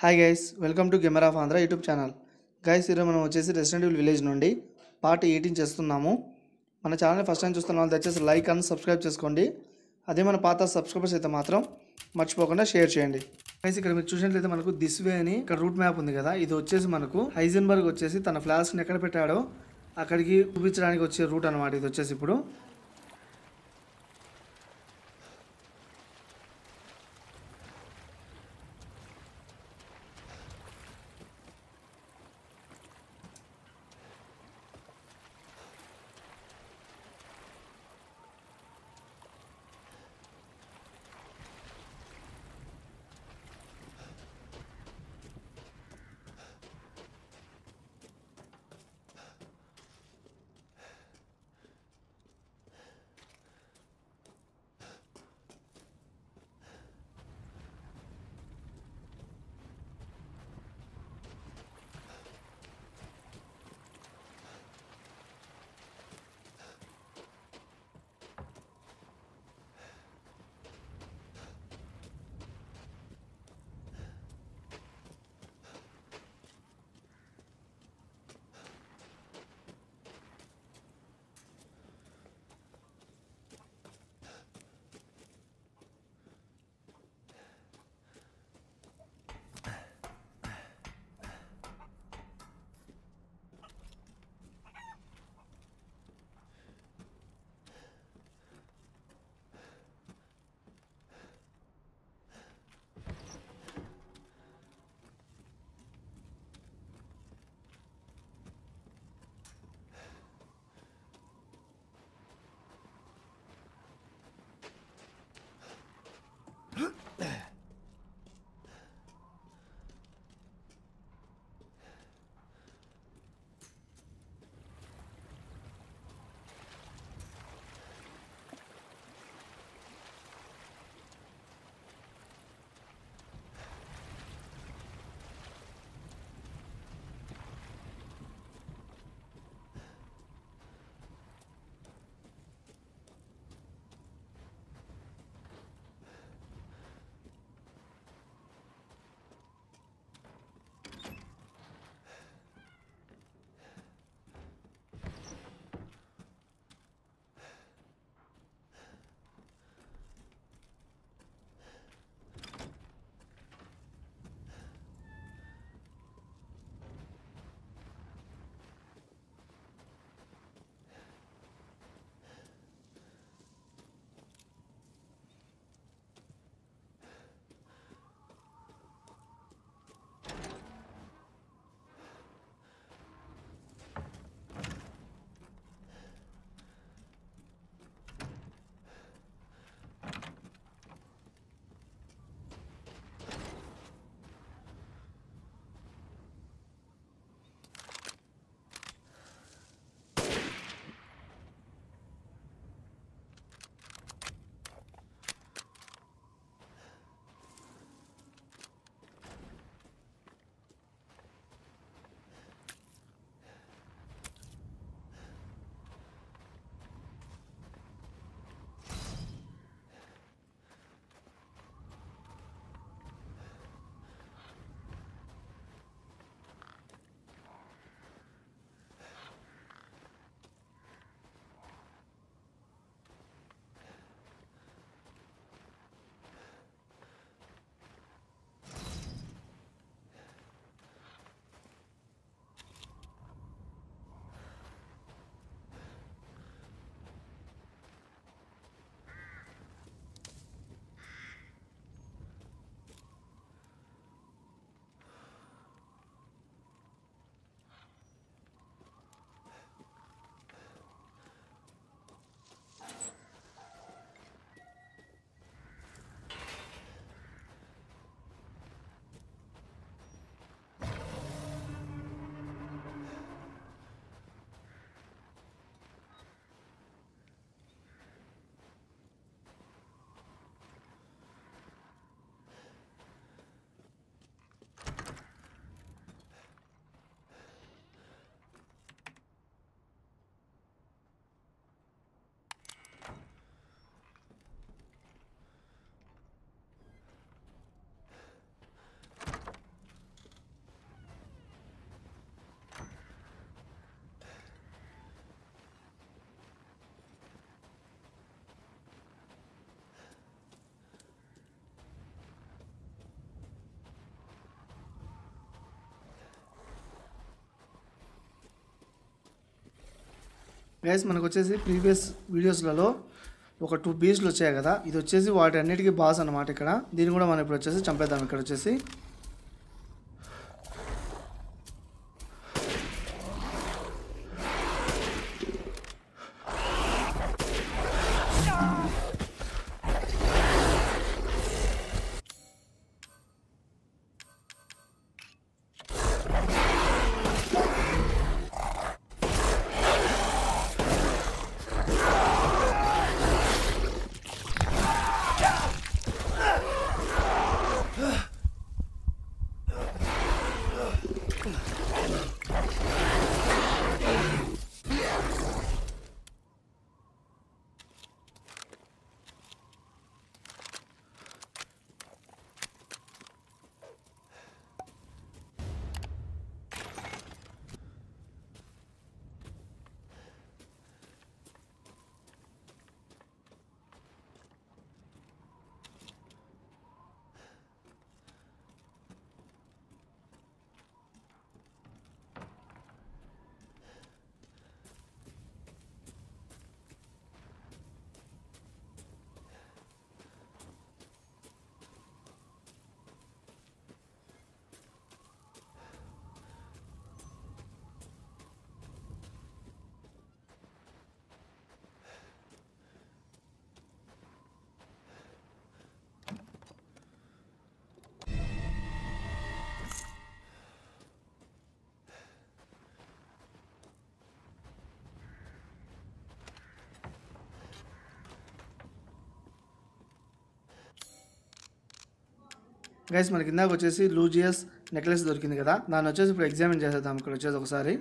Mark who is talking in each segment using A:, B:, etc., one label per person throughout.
A: Hi guys welcome to camera of Andhra YouTube channel guys ఈరోజు మనం వచ్చేసి రెసిడెంట్ ఈవిల్ విలేజ్ నుండి పార్ట్ ఎయిటీన్ చేస్తున్నాము మన ఛానల్ ఫస్ట్ టైం చూస్తున్న వాళ్ళు దయచేసి లైక్ అండ్ సబ్స్క్రైబ్ చేసుకోండి అదే మన పాత సబ్స్క్రైబర్స్ అయితే మాత్రం మర్చిపోకుండా షేర్ చేయండి గైస్ ఇక్కడ మీరు చూసినట్లయితే మనకు దిస్ వే అని ఇక్కడ రూట్ మ్యాప్ ఉంది కదా ఇది వచ్చేసి మనకు హైజెన్బర్గ్ వచ్చేసి తన ఫ్లాస్క్ని ఎక్కడ పెట్టాడో అక్కడికి చూపించడానికి వచ్చే రూట్ అనమాట ఇది వచ్చేసి ఇప్పుడు గైస్ మనకు వచ్చేసి ప్రీవియస్ వీడియోస్లలో ఒక టూ బీచ్లు వచ్చాయి కదా ఇది వచ్చేసి వాటి అన్నిటికీ బాస్ అనమాట ఇక్కడ దీన్ని కూడా మనం ఇప్పుడు వచ్చేసి చంపేద్దాం ఇక్కడ వచ్చేసి గైస్ మనకి ఇందాక వచ్చేసి లూజియస్ నెక్లెస్ దొరికింది కదా దాన్ని వచ్చేసి ఇప్పుడు ఎగ్జామిన్ చేసేద్దాం ఇక్కడ వచ్చేసి ఒకసారి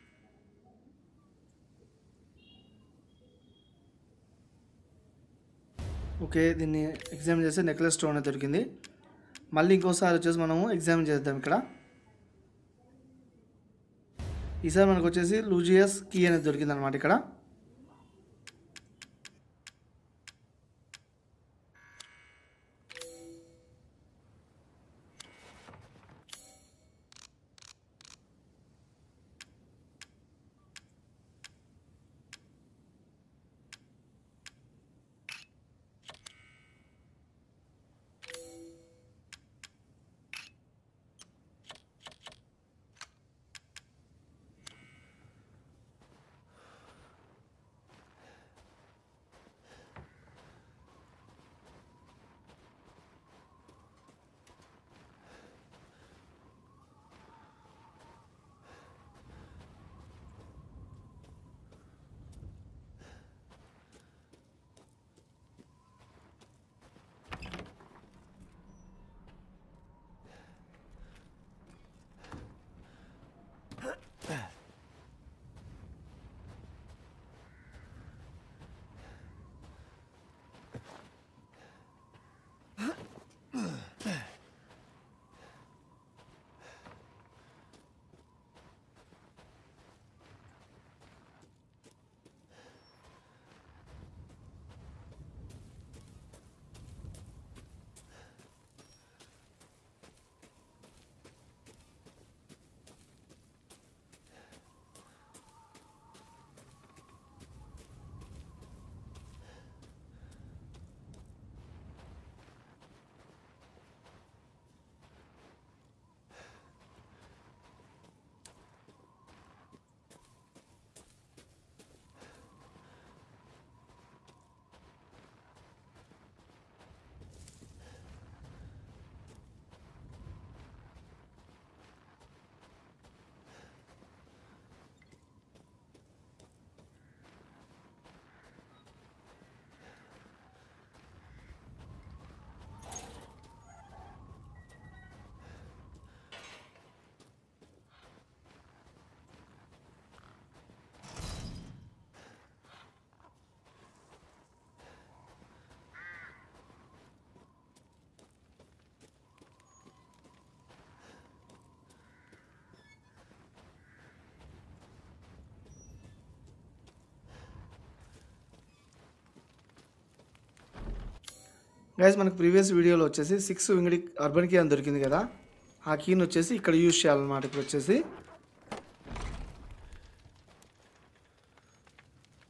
A: ఓకే దీన్ని ఎగ్జామిన్ చేస్తే నెక్లెస్ స్టోన్ అనేది దొరికింది మళ్ళీ ఇంకోసారి వచ్చేసి మనము ఎగ్జామిన్ చేద్దాం ఇక్కడ ఈసారి మనకు వచ్చేసి లూజియస్ కీ అనేది దొరికింది అనమాట ఇక్కడ గైస్ మనకు ప్రీవియస్ వీడియోలో వచ్చేసి సిక్స్ వింగడి అర్బన్ కీ అని దొరికింది కదా ఆ కీని వచ్చేసి ఇక్కడ యూజ్ చేయాలన్నమాట ఇప్పుడు వచ్చేసి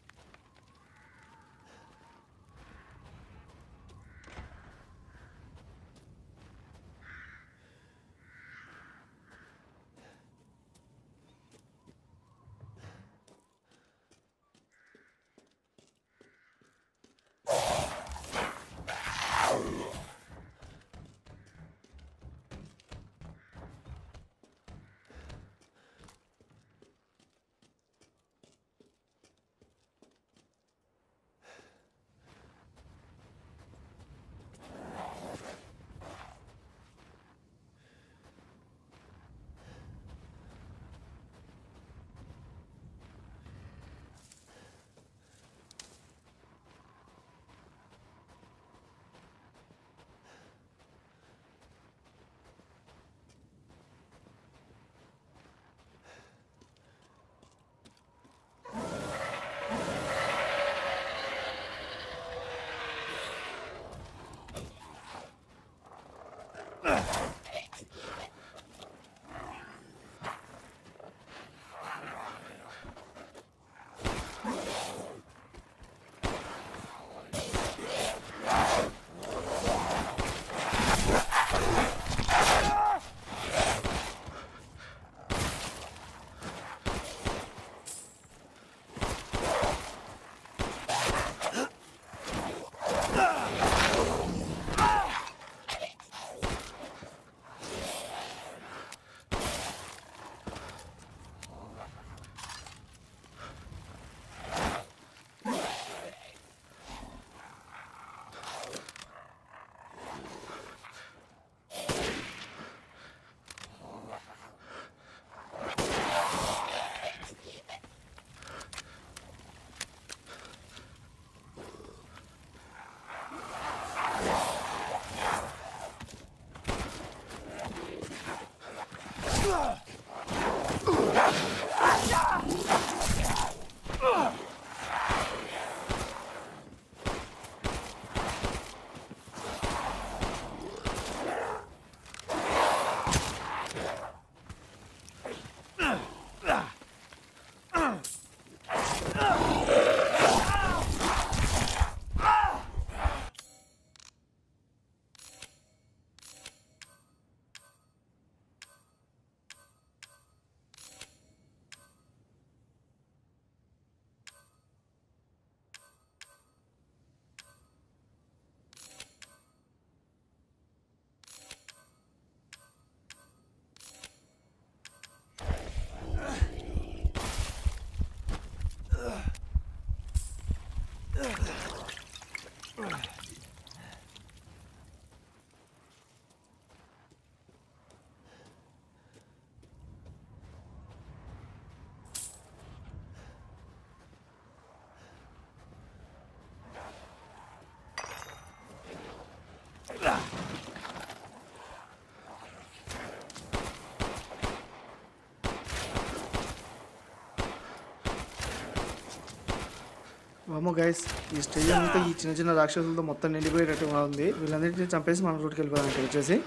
A: వామో గైస్ ఈ స్టేజ్ అంతా ఈ చిన్న చిన్న రాక్షసులతో మొత్తం నిండిపోయేటట్టుగా ఉంది వీళ్ళందరినీ చంపేసి మనం రూట్కి వెళ్ళిపోదాం ఇక్కడ వచ్చేసి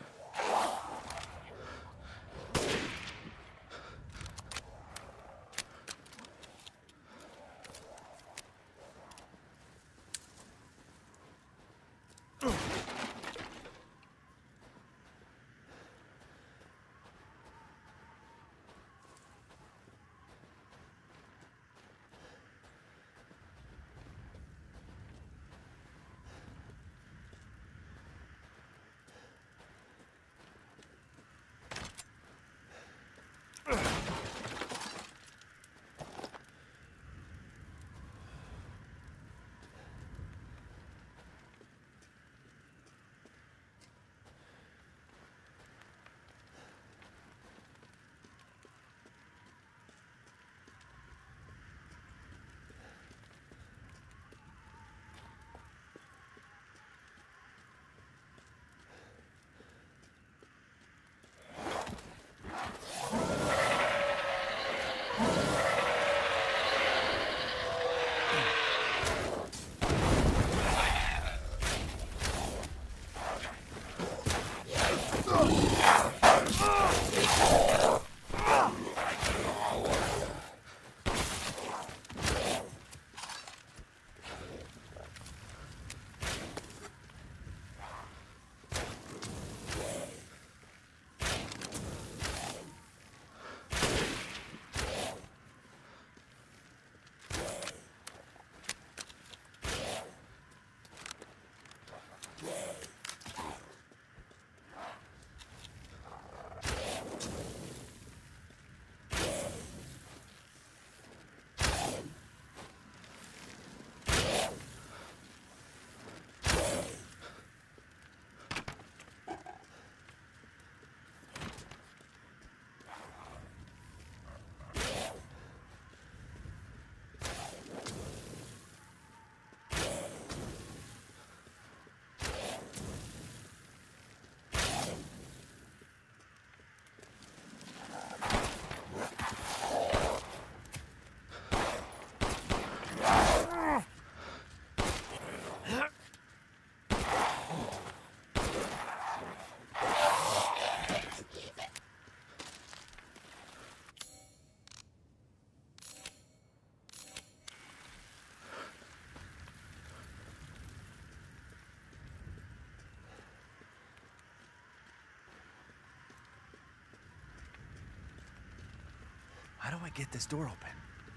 B: How do I get this door open?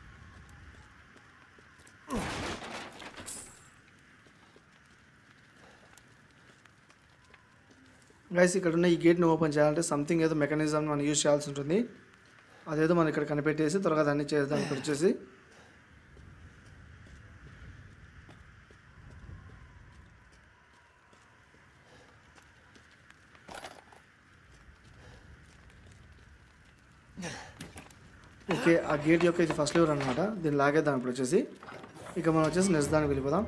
A: Guys ఇక్కడ ఉన్న ఈ గేట్ని ఓపెన్ చేయాలంటే సంథింగ్ ఏదో మెకానిజం మనం యూజ్ చేయాల్సి ఉంటుంది అదేదో మనం ఇక్కడ కనిపెట్టేసి త్వరగా దాన్ని చేద్దాం ఇక్కడ వచ్చేసి ఓకే ఆ గేట్ యొక్క ఇది ఫస్ట్ లెవర్ అనమాట దీన్ని లాగేద్దాం ఇప్పుడు వచ్చేసి ఇక మనం వచ్చేసి నెక్స్ట్ దానికి వెళ్ళిపోదాం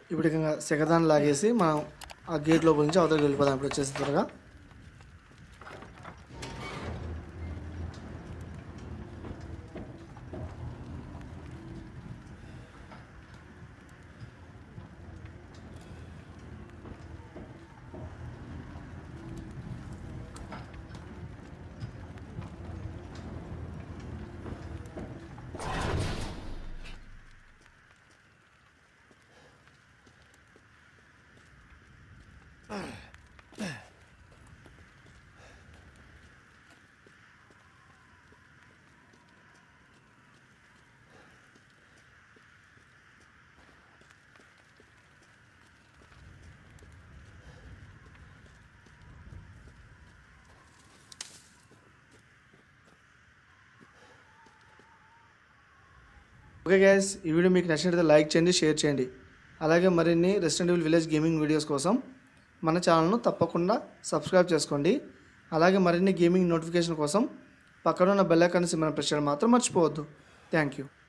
A: ఇప్పుడు ఇంకా సెగదాన్ని లాగేసి మనం ఆ గేట్ లోపల నుంచి అవతలకి వెళ్ళిపోదాం ఇప్పుడు వచ్చేసి త్వరగా ఓకే గ్యాస్ ఈ వీడియో మీకు నచ్చినట్లయితే లైక్ చేయండి షేర్ చేయండి అలాగే మరిన్ని resident evil village gaming videos కోసం మన ఛానల్ను తప్పకుండా సబ్స్క్రైబ్ చేసుకోండి అలాగే మరిన్ని గేమింగ్ నోటిఫికేషన్ కోసం పక్కన ఉన్న బెల్ ఐకాన్ సింబల్ ప్రెస్ చేయడం మాత్రం మర్చిపోవద్దు థ్యాంక్ యూ